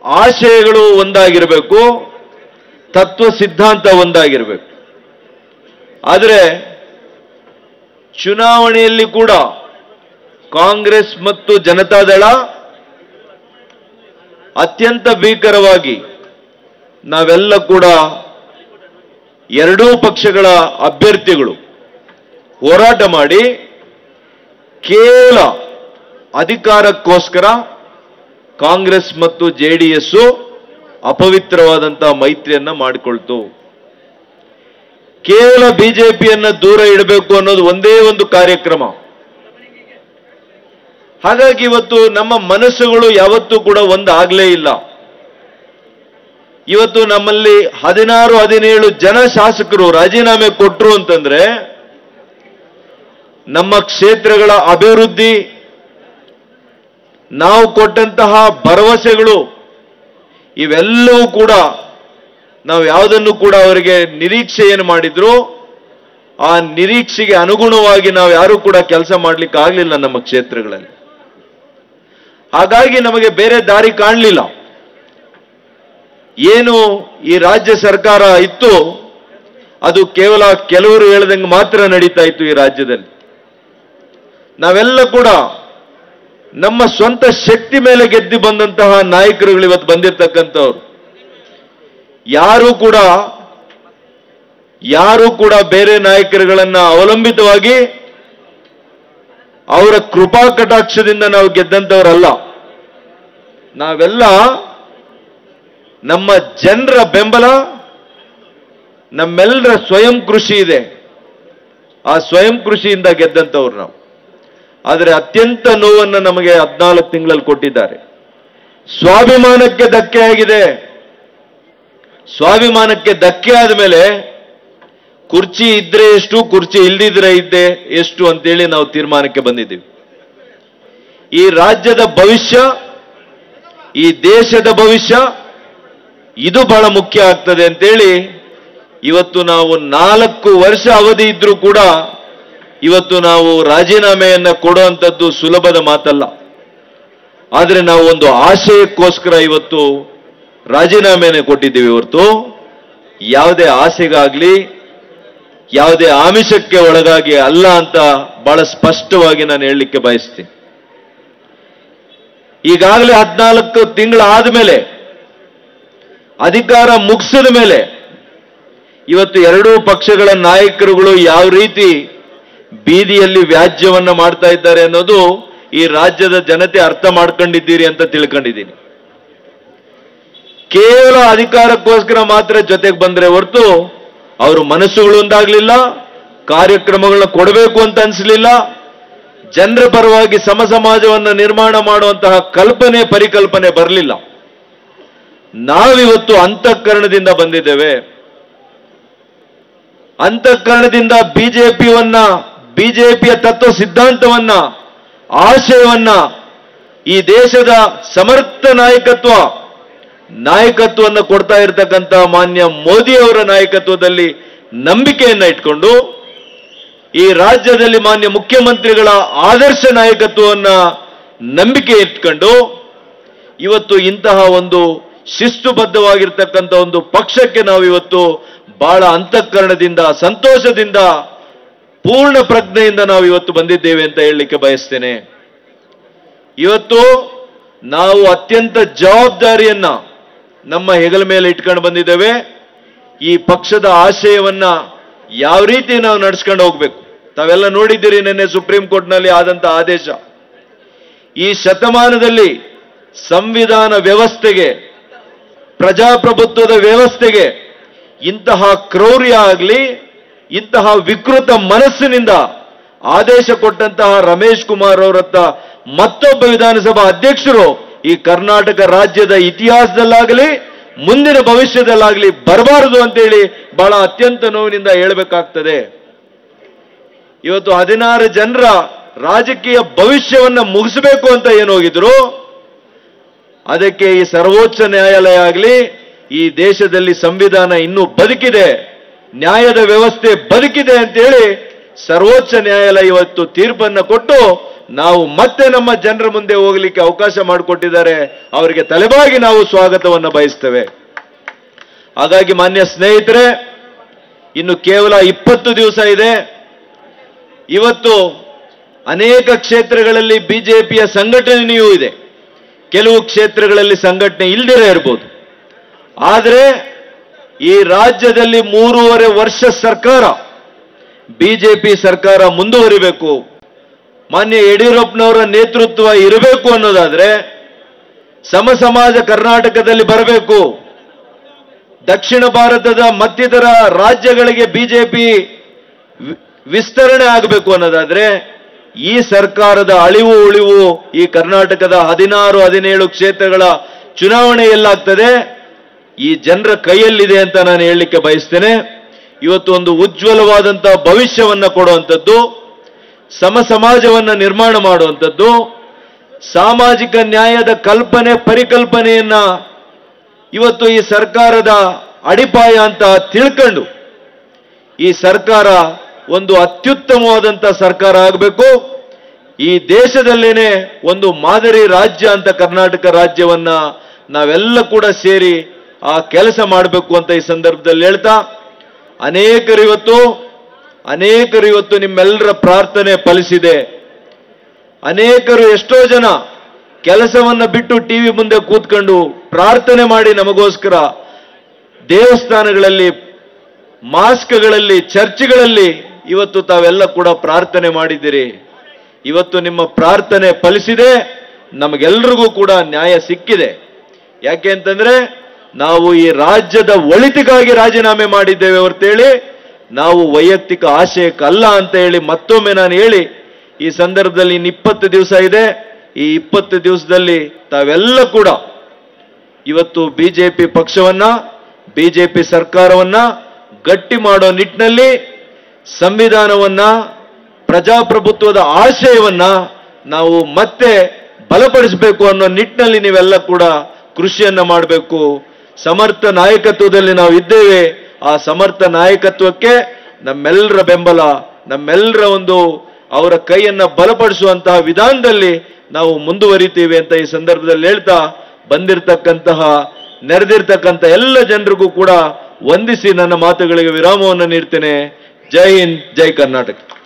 ಆಶಯಗಳು ಒಂದಾಗಿರಬೇಕು ತತ್ವ ಸಿದ್ಧಾಂತ ಒಂದಾಗಿರಬೇಕು ಆದರೆ ಚುನಾವಣೆಯಲ್ಲಿ ಕೂಡ ಕಾಂಗ್ರೆಸ್ ಮತ್ತು ಜನತಾದಳ ಅತ್ಯಂತ ಭೀಕರವಾಗಿ ನಾವೆಲ್ಲ ಕೂಡ ಎರಡೂ ಪಕ್ಷಗಳ ಅಭ್ಯರ್ಥಿಗಳು ಹೋರಾಟ ಮಾಡಿ ಕೇವಲ ಅಧಿಕಾರಕ್ಕೋಸ್ಕರ ಕಾಂಗ್ರೆಸ್ ಮತ್ತು ಜೆಡಿಎಸ್ ಅಪವಿತ್ರವಾದಂತಹ ಮೈತ್ರಿಯನ್ನ ಮಾಡಿಕೊಳ್ತು ಕೇವಲ ಬಿಜೆಪಿಯನ್ನ ದೂರ ಇಡಬೇಕು ಅನ್ನೋದು ಒಂದೇ ಒಂದು ಕಾರ್ಯಕ್ರಮ ಹಾಗಾಗಿ ಇವತ್ತು ನಮ್ಮ ಮನಸ್ಸುಗಳು ಯಾವತ್ತೂ ಕೂಡ ಒಂದಾಗಲೇ ಇಲ್ಲ ಇವತ್ತು ನಮ್ಮಲ್ಲಿ ಹದಿನಾರು ಹದಿನೇಳು ಜನ ಶಾಸಕರು ರಾಜೀನಾಮೆ ಕೊಟ್ರು ಅಂತಂದ್ರೆ ನಮ್ಮ ಕ್ಷೇತ್ರಗಳ ಅಭಿವೃದ್ಧಿ ನಾವು ಕೊಟ್ಟಂತಹ ಭರವಸೆಗಳು ಇವೆಲ್ಲವೂ ಕೂಡ ನಾವು ಯಾವುದನ್ನು ಕೂಡ ಅವರಿಗೆ ನಿರೀಕ್ಷೆಯನ್ನು ಮಾಡಿದ್ರು ಆ ನಿರೀಕ್ಷೆಗೆ ಅನುಗುಣವಾಗಿ ನಾವು ಯಾರು ಕೂಡ ಕೆಲಸ ಮಾಡ್ಲಿಕ್ಕೆ ಆಗ್ಲಿಲ್ಲ ನಮ್ಮ ಕ್ಷೇತ್ರಗಳಲ್ಲಿ ಹಾಗಾಗಿ ನಮಗೆ ಬೇರೆ ದಾರಿ ಕಾಣಲಿಲ್ಲ ಏನು ಈ ರಾಜ್ಯ ಸರ್ಕಾರ ಇತ್ತು ಅದು ಕೇವಲ ಕೆಲವರು ಹೇಳ್ದಂಗೆ ಮಾತ್ರ ನಡೀತಾ ಇತ್ತು ಈ ರಾಜ್ಯದಲ್ಲಿ ನಾವೆಲ್ಲ ಕೂಡ ನಮ್ಮ ಸ್ವಂತ ಶಕ್ತಿ ಮೇಲೆ ಗೆದ್ದು ಬಂದಂತಹ ನಾಯಕರುಗಳು ಇವತ್ತು ಬಂದಿರತಕ್ಕಂಥವ್ರು ಯಾರು ಕೂಡ ಯಾರು ಕೂಡ ಬೇರೆ ನಾಯಕರುಗಳನ್ನ ಅವಲಂಬಿತವಾಗಿ ಅವರ ಕೃಪಾ ಕಟಾಕ್ಷದಿಂದ ನಾವು ಗೆದ್ದಂಥವರಲ್ಲ ನಾವೆಲ್ಲ ನಮ್ಮ ಜನರ ಬೆಂಬಲ ನಮ್ಮೆಲ್ಲರ ಸ್ವಯಂ ಕೃಷಿ ಇದೆ ಆ ಸ್ವಯಂ ಕೃಷಿಯಿಂದ ಗೆದ್ದಂಥವ್ರು ನಾವು ಆದರೆ ಅತ್ಯಂತ ನೋವನ್ನು ನಮಗೆ ಹದಿನಾಲ್ಕು ತಿಂಗಳಲ್ಲಿ ಕೊಟ್ಟಿದ್ದಾರೆ ಸ್ವಾಭಿಮಾನಕ್ಕೆ ಧಕ್ಕೆ ಆಗಿದೆ ಸ್ವಾಭಿಮಾನಕ್ಕೆ ಧಕ್ಕೆ ಆದ ಮೇಲೆ ಕುರ್ಚಿ ಇದ್ರೆ ಎಷ್ಟು ಕುರ್ಚಿ ಇಲ್ದಿದ್ರೆ ಇದ್ದೆ ಎಷ್ಟು ಅಂತೇಳಿ ನಾವು ತೀರ್ಮಾನಕ್ಕೆ ಬಂದಿದ್ದೀವಿ ಈ ರಾಜ್ಯದ ಭವಿಷ್ಯ ಈ ದೇಶದ ಭವಿಷ್ಯ ಇದು ಬಹಳ ಮುಖ್ಯ ಆಗ್ತದೆ ಅಂತೇಳಿ ಇವತ್ತು ನಾವು ನಾಲ್ಕು ವರ್ಷ ಅವಧಿ ಇದ್ರೂ ಕೂಡ ಇವತ್ತು ನಾವು ರಾಜೀನಾಮೆಯನ್ನ ಕೊಡುವಂಥದ್ದು ಸುಲಭದ ಮಾತಲ್ಲ ಆದರೆ ನಾವು ಒಂದು ಆಶಯಕ್ಕೋಸ್ಕರ ಇವತ್ತು ರಾಜೀನಾಮೆಯನ್ನು ಕೊಟ್ಟಿದ್ದೀವಿ ಹೊರತು ಯಾವುದೇ ಆಸೆಗಾಗ್ಲಿ ಯಾವುದೇ ಆಮಿಷಕ್ಕೆ ಒಳಗಾಗಿ ಅಲ್ಲ ಅಂತ ಬಹಳ ಸ್ಪಷ್ಟವಾಗಿ ನಾನು ಹೇಳಲಿಕ್ಕೆ ಬಯಸ್ತೀನಿ ಈಗಾಗಲೇ ಹದಿನಾಲ್ಕು ತಿಂಗಳಾದ ಮೇಲೆ ಅಧಿಕಾರ ಮುಗಿಸಿದ ಮೇಲೆ ಇವತ್ತು ಎರಡೂ ಪಕ್ಷಗಳ ನಾಯಕರುಗಳು ಯಾವ ರೀತಿ ಬೀದಿಯಲ್ಲಿ ವ್ಯಾಜ್ಯವನ್ನ ಮಾಡ್ತಾ ಇದ್ದಾರೆ ಅನ್ನೋದು ಈ ರಾಜ್ಯದ ಜನತೆ ಅರ್ಥ ಮಾಡ್ಕೊಂಡಿದ್ದೀರಿ ಅಂತ ತಿಳ್ಕೊಂಡಿದ್ದೀನಿ ಕೇವಲ ಅಧಿಕಾರಕ್ಕೋಸ್ಕರ ಮಾತ್ರ ಜೊತೆಗೆ ಬಂದ್ರೆ ಹೊರತು ಅವ್ರ ಮನಸ್ಸುಗಳು ಒಂದಾಗ್ಲಿಲ್ಲ ಕಾರ್ಯಕ್ರಮಗಳನ್ನ ಕೊಡಬೇಕು ಅಂತ ಅನ್ಸಲಿಲ್ಲ ಜನರ ಪರವಾಗಿ ಸಮ ಸಮಾಜವನ್ನು ನಿರ್ಮಾಣ ಮಾಡುವಂತಹ ಕಲ್ಪನೆ ಪರಿಕಲ್ಪನೆ ಬರಲಿಲ್ಲ ನಾವಿವತ್ತು ಅಂತಃಕರಣದಿಂದ ಬಂದಿದ್ದೇವೆ ಅಂತಃಕರಣದಿಂದ ಬಿಜೆಪಿಯನ್ನ ಬಿಜೆಪಿಯ ತತ್ವ ಸಿದ್ಧಾಂತವನ್ನ ಆಶಯವನ್ನ ಈ ದೇಶದ ಸಮರ್ಥ ನಾಯಕತ್ವ ನಾಯಕತ್ವವನ್ನು ಕೊಡ್ತಾ ಇರತಕ್ಕಂಥ ಮಾನ್ಯ ಮೋದಿ ಅವರ ನಾಯಕತ್ವದಲ್ಲಿ ನಂಬಿಕೆಯನ್ನ ಇಟ್ಕೊಂಡು ಈ ರಾಜ್ಯದಲ್ಲಿ ಮಾನ್ಯ ಮುಖ್ಯಮಂತ್ರಿಗಳ ಆದರ್ಶ ನಾಯಕತ್ವವನ್ನ ನಂಬಿಕೆ ಇಟ್ಕೊಂಡು ಇವತ್ತು ಇಂತಹ ಒಂದು ಶಿಸ್ತುಬದ್ಧವಾಗಿರ್ತಕ್ಕಂಥ ಒಂದು ಪಕ್ಷಕ್ಕೆ ನಾವು ಇವತ್ತು ಬಹಳ ಅಂತಃಕರಣದಿಂದ ಸಂತೋಷದಿಂದ ಪೂರ್ಣ ಪ್ರಜ್ಞೆಯಿಂದ ನಾವು ಇವತ್ತು ಬಂದಿದ್ದೇವೆ ಅಂತ ಹೇಳಲಿಕ್ಕೆ ಬಯಸ್ತೇನೆ ಇವತ್ತು ನಾವು ಅತ್ಯಂತ ಜವಾಬ್ದಾರಿಯನ್ನ ನಮ್ಮ ಹೆಗಲ ಮೇಲೆ ಇಟ್ಕೊಂಡು ಬಂದಿದ್ದೇವೆ ಈ ಪಕ್ಷದ ಆಶಯವನ್ನ ಯಾವ ರೀತಿ ನಾವು ನಡ್ಸ್ಕೊಂಡು ಹೋಗ್ಬೇಕು ತಾವೆಲ್ಲ ನೋಡಿದ್ದೀರಿ ನಿನ್ನೆ ಸುಪ್ರೀಂ ಕೋರ್ಟ್ನಲ್ಲಿ ಆದಂತ ಆದೇಶ ಈ ಶತಮಾನದಲ್ಲಿ ಸಂವಿಧಾನ ವ್ಯವಸ್ಥೆಗೆ ಪ್ರಜಾಪ್ರಭುತ್ವದ ವ್ಯವಸ್ಥೆಗೆ ಇಂತಹ ಕ್ರೌರ್ಯ ಆಗಲಿ ಇಂತಹ ವಿಕೃತ ಮನಸ್ಸಿನಿಂದ ಆದೇಶ ಕೊಟ್ಟಂತಹ ರಮೇಶ್ ಕುಮಾರ್ ಅವರತ್ತ ಮತ್ತೊಬ್ಬ ವಿಧಾನಸಭಾ ಅಧ್ಯಕ್ಷರು ಈ ಕರ್ನಾಟಕ ರಾಜ್ಯದ ಇತಿಹಾಸದಲ್ಲಾಗಲಿ ಮುಂದಿನ ಭವಿಷ್ಯದಲ್ಲಾಗಲಿ ಬರಬಾರದು ಅಂತೇಳಿ ಬಹಳ ಅತ್ಯಂತ ನೋವಿನಿಂದ ಹೇಳಬೇಕಾಗ್ತದೆ ಇವತ್ತು ಹದಿನಾರು ಜನರ ರಾಜಕೀಯ ಭವಿಷ್ಯವನ್ನ ಮುಗಿಸಬೇಕು ಅಂತ ಏನು ಹೋಗಿದ್ರು ಅದಕ್ಕೆ ಈ ಸರ್ವೋಚ್ಚ ನ್ಯಾಯಾಲಯ ಆಗಲಿ ಈ ದೇಶದಲ್ಲಿ ಸಂವಿಧಾನ ಇನ್ನೂ ಬದುಕಿದೆ ನ್ಯಾಯದ ವ್ಯವಸ್ಥೆ ಬದುಕಿದೆ ಅಂತೇಳಿ ಸರ್ವೋಚ್ಚ ನ್ಯಾಯಾಲಯ ಇವತ್ತು ತೀರ್ಪನ್ನ ಕೊಟ್ಟು ನಾವು ಮತ್ತೆ ನಮ್ಮ ಜನರ ಮುಂದೆ ಹೋಗಲಿಕ್ಕೆ ಅವಕಾಶ ಮಾಡಿಕೊಟ್ಟಿದ್ದಾರೆ ಅವರಿಗೆ ತಲೆಬಾಗಿ ನಾವು ಸ್ವಾಗತವನ್ನು ಬಯಸ್ತೇವೆ ಹಾಗಾಗಿ ಮಾನ್ಯ ಸ್ನೇಹಿತರೆ ಇನ್ನು ಕೇವಲ ಇಪ್ಪತ್ತು ದಿವಸ ಇದೆ ಇವತ್ತು ಅನೇಕ ಕ್ಷೇತ್ರಗಳಲ್ಲಿ ಬಿಜೆಪಿಯ ಸಂಘಟನೆಯೂ ಇದೆ ಕೆಲವು ಕ್ಷೇತ್ರಗಳಲ್ಲಿ ಸಂಘಟನೆ ಇಲ್ದಿರೇ ಇರ್ಬೋದು ಆದರೆ ಈ ರಾಜ್ಯದಲ್ಲಿ ಮೂರುವರೆ ವರ್ಷ ಸರ್ಕಾರ ಬಿಜೆಪಿ ಸರ್ಕಾರ ಮುಂದುವರಿಬೇಕು ಮಾನ್ಯ ಯಡಿಯೂರಪ್ಪನವರ ನೇತೃತ್ವ ಇರಬೇಕು ಅನ್ನೋದಾದ್ರೆ ಸಮ ಸಮಾಜ ಕರ್ನಾಟಕದಲ್ಲಿ ಬರಬೇಕು ದಕ್ಷಿಣ ಭಾರತದ ಮತ್ತಿತರ ರಾಜ್ಯಗಳಿಗೆ ಬಿಜೆಪಿ ವಿಸ್ತರಣೆ ಆಗಬೇಕು ಅನ್ನೋದಾದ್ರೆ ಈ ಸರ್ಕಾರದ ಅಳಿವು ಉಳಿವು ಈ ಕರ್ನಾಟಕದ ಹದಿನಾರು ಹದಿನೇಳು ಕ್ಷೇತ್ರಗಳ ಚುನಾವಣೆ ಎಲ್ಲಾಗ್ತದೆ ಈ ಜನರ ಕೈಯಲ್ಲಿದೆ ಅಂತ ನಾನು ಹೇಳಲಿಕ್ಕೆ ಬಯಸ್ತೇನೆ ಇವತ್ತು ಒಂದು ಉಜ್ವಲವಾದಂತಹ ಭವಿಷ್ಯವನ್ನ ಕೊಡುವಂಥದ್ದು ಸಮ ಸಮಾಜವನ್ನ ನಿರ್ಮಾಣ ಮಾಡುವಂಥದ್ದು ಸಾಮಾಜಿಕ ನ್ಯಾಯದ ಕಲ್ಪನೆ ಪರಿಕಲ್ಪನೆಯನ್ನ ಇವತ್ತು ಈ ಸರ್ಕಾರದ ಅಡಿಪಾಯ ಅಂತ ತಿಳ್ಕೊಂಡು ಈ ಸರ್ಕಾರ ಒಂದು ಅತ್ಯುತ್ತಮವಾದಂಥ ಸರ್ಕಾರ ಆಗಬೇಕು ಈ ದೇಶದಲ್ಲೇನೆ ಒಂದು ಮಾದರಿ ರಾಜ್ಯ ಅಂತ ಕರ್ನಾಟಕ ರಾಜ್ಯವನ್ನ ನಾವೆಲ್ಲ ಕೂಡ ಸೇರಿ ಆ ಕೆಲಸ ಮಾಡಬೇಕು ಅಂತ ಈ ಸಂದರ್ಭದಲ್ಲಿ ಹೇಳ್ತಾ ಅನೇಕರು ಇವತ್ತು ಅನೇಕರು ಇವತ್ತು ನಿಮ್ಮೆಲ್ಲರ ಪ್ರಾರ್ಥನೆ ಫಲಿಸಿದೆ ಅನೇಕರು ಎಷ್ಟೋ ಜನ ಕೆಲಸವನ್ನ ಬಿಟ್ಟು ಟಿವಿ ಮುಂದೆ ಕೂತ್ಕೊಂಡು ಪ್ರಾರ್ಥನೆ ಮಾಡಿ ನಮಗೋಸ್ಕರ ದೇವಸ್ಥಾನಗಳಲ್ಲಿ ಮಾಸ್ಕ್ಗಳಲ್ಲಿ ಚರ್ಚ್ಗಳಲ್ಲಿ ಇವತ್ತು ತಾವೆಲ್ಲ ಕೂಡ ಪ್ರಾರ್ಥನೆ ಮಾಡಿದ್ದೀರಿ ಇವತ್ತು ನಿಮ್ಮ ಪ್ರಾರ್ಥನೆ ಫಲಿಸಿದೆ ನಮಗೆಲ್ರಿಗೂ ಕೂಡ ನ್ಯಾಯ ಸಿಕ್ಕಿದೆ ಯಾಕೆ ಅಂತಂದ್ರೆ ನಾವು ಈ ರಾಜ್ಯದ ಒಳಿತಿಗಾಗಿ ರಾಜೀನಾಮೆ ಮಾಡಿದ್ದೇವೆ ಹೊರತೇಳಿ ನಾವು ವೈಯಕ್ತಿಕ ಆಶಯಕ್ಕಲ್ಲ ಅಂತ ಹೇಳಿ ಮತ್ತೊಮ್ಮೆ ನಾನು ಹೇಳಿ ಈ ಸಂದರ್ಭದಲ್ಲಿ ಇನ್ನು ಇಪ್ಪತ್ತು ದಿವಸ ಇದೆ ಈ ಇಪ್ಪತ್ತು ದಿವಸದಲ್ಲಿ ತಾವೆಲ್ಲ ಕೂಡ ಇವತ್ತು ಬಿಜೆಪಿ ಪಕ್ಷವನ್ನ ಬಿಜೆಪಿ ಸರ್ಕಾರವನ್ನ ಗಟ್ಟಿ ಮಾಡೋ ನಿಟ್ಟಿನಲ್ಲಿ ಸಂವಿಧಾನವನ್ನ ಪ್ರಜಾಪ್ರಭುತ್ವದ ಆಶಯವನ್ನ ನಾವು ಮತ್ತೆ ಬಲಪಡಿಸಬೇಕು ಅನ್ನೋ ನಿಟ್ಟಿನಲ್ಲಿ ನೀವೆಲ್ಲ ಕೂಡ ಕೃಷಿಯನ್ನ ಮಾಡಬೇಕು ಸಮರ್ಥ ನಾಯಕತ್ವದಲ್ಲಿ ನಾವು ಇದ್ದೇವೆ ಆ ಸಮರ್ಥ ನಾಯಕತ್ವಕ್ಕೆ ನಮ್ಮೆಲ್ಲರ ಬೆಂಬಲ ನಮ್ಮೆಲ್ಲರ ಒಂದು ಅವರ ಕೈಯನ್ನ ಬಲಪಡಿಸುವಂತಹ ವಿಧಾನದಲ್ಲಿ ನಾವು ಮುಂದುವರಿತೀವಿ ಅಂತ ಈ ಸಂದರ್ಭದಲ್ಲಿ ಹೇಳ್ತಾ ಬಂದಿರತಕ್ಕಂತಹ ನೆರೆದಿರ್ತಕ್ಕಂಥ ಎಲ್ಲ ಜನರಿಗೂ ಕೂಡ ವಂದಿಸಿ ನನ್ನ ಮಾತುಗಳಿಗೆ ವಿರಾಮವನ್ನು ನೀಡ್ತೇನೆ ಜೈ ಹಿಂದ್ ಜೈ ಕರ್ನಾಟಕ